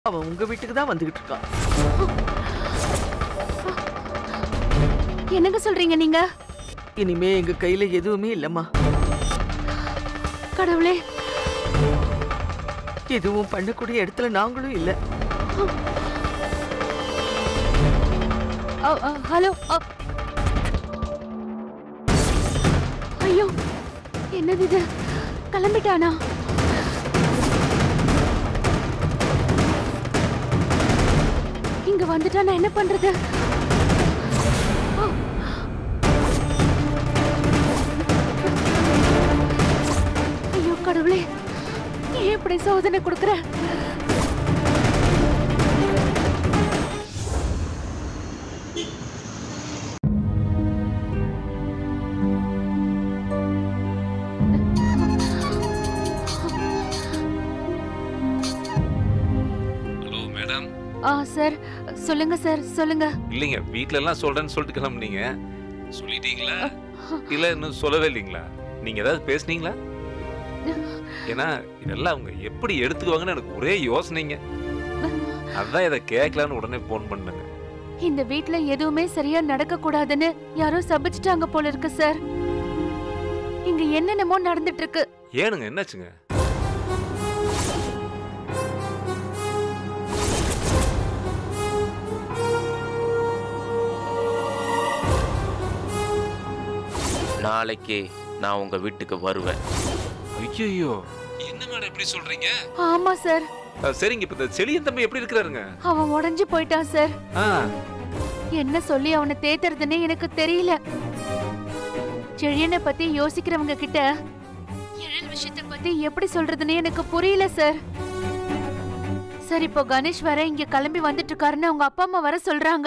அவன் உங்க வீட்டுக்கு தான் வந்துகிட்டு இருக்கான் என்னங்க சொல்றீங்க நீங்க இனிமே எங்க கையில எதுவுமே இல்லம்மா கடவுளே எதுவும் பண்ணக்கூடிய இடத்துல நாங்களும் இல்ல அ, அ, ஹலோ அ. ஐயோ என்னது இது கிளம்பிட்டானா இங்க வந்துட்டா நான் என்ன பண்றது ஆ. ஐயோ கடவுளே ஏன் இப்படி சோதனை கொடுக்குற ஹலோ மேடம் ஆ சார் சொல்லுங்க சார் சொல்லுங்க இல்லைங்க வீட்ல எல்லாம் சொல்றேன்னு சொல்லிட்டு கிளம்புனீங்க சொல்லிட்டீங்களா இல்ல இன்னும் சொல்லவே இல்லைங்களா நீங்க ஏதாவது பேசுனீங்களா ஏன்னா இதெல்லாம் அவங்க எப்படி எடுத்துக்குவாங்கன்னு எனக்கு ஒரே யோசனைங்க அதான் இதை கேட்கலான்னு உடனே ஃபோன் பண்ணுங்க இந்த வீட்ல எதுவுமே சரியா நடக்க கூடாதுன்னு யாரோ சபிச்சிட்டாங்க போல இருக்கு சார் இங்க என்னென்னமோ நடந்துட்டு இருக்கு ஏனுங்க என்னாச்சுங்க நாளைக்கு நான் உங்க வீட்டுக்கு வருவேன் ஐயோ என்ன மேடம் இப்படி சொல்றீங்க ஆமா சார் அஹ், சரிங்க இப்ப இந்த செழியன் தம்பி எப்படி இருக்கிறாருங்க அவன் உடைஞ்சு போயிட்டான் சார் ஆ என்ன சொல்லி அவனை தேத்துறதுன்னே எனக்கு தெரியல செழியனை பத்தி யோசிக்கிறவங்க கிட்ட எழில் விஷயத்தை பத்தி எப்படி சொல்றதுன்னே எனக்கு புரியல சார் சரி இப்போ கணேஷ் வர இங்க கிளம்பி வந்துட்டு இருக்காருன்னு அவங்க அப்பா அம்மா வர சொல்றாங்க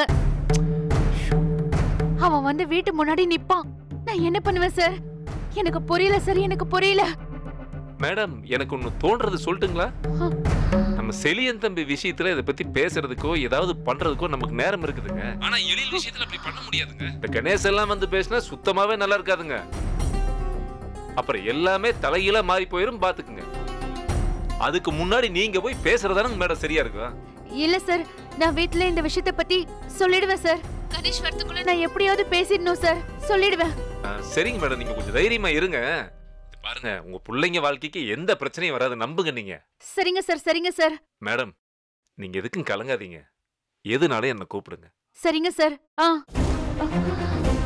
அவன் வந்து வீட்டு முன்னாடி நிப்பான் நான் என்ன பண்ணுவேன் சார் எனக்கு புரியல சார் எனக்கு புரியல மேடம் எனக்கு ஒண்ணு தோன்றது சொல்லட்டுங்களா நம்ம செலியன் தம்பி விஷயத்துல இதை பத்தி பேசுறதுக்கோ ஏதாவது பண்றதுக்கோ நமக்கு நேரம் இருக்குதுங்க ஆனா எழில் விஷயத்துல அப்படி பண்ண முடியாதுங்க இந்த கணேஷ் எல்லாம் வந்து பேசினா சுத்தமாவே நல்லா இருக்காதுங்க அப்புறம் எல்லாமே தலைகீழா மாறி போயிரும் பாத்துக்குங்க அதுக்கு முன்னாடி நீங்க போய் பேசுறதானுங்க மேடம் சரியா இருக்கும் இல்ல சார் நான் வீட்ல இந்த விஷயத்த பத்தி சொல்லிடுவேன் சார் கணேஷ் வரதுக்குள்ள நான் எப்படியாவது பேசிடணும் சார் சொல்லிடுவேன் ஆ, சரிங்க மேடம் நீங்க கொஞ்சம் தைரியமா இருங்க இது பாருங்க உங்க பிள்ளைங்க வாழ்க்கைக்கு எந்த பிரச்சனையும் வராது நம்புங்க நீங்க சரிங்க சார் சரிங்க சார் மேடம் நீங்க எதுக்கும் கலங்காதீங்க எதுனாலும் என்ன கூப்பிடுங்க சரிங்க சார் ஆ ஆ.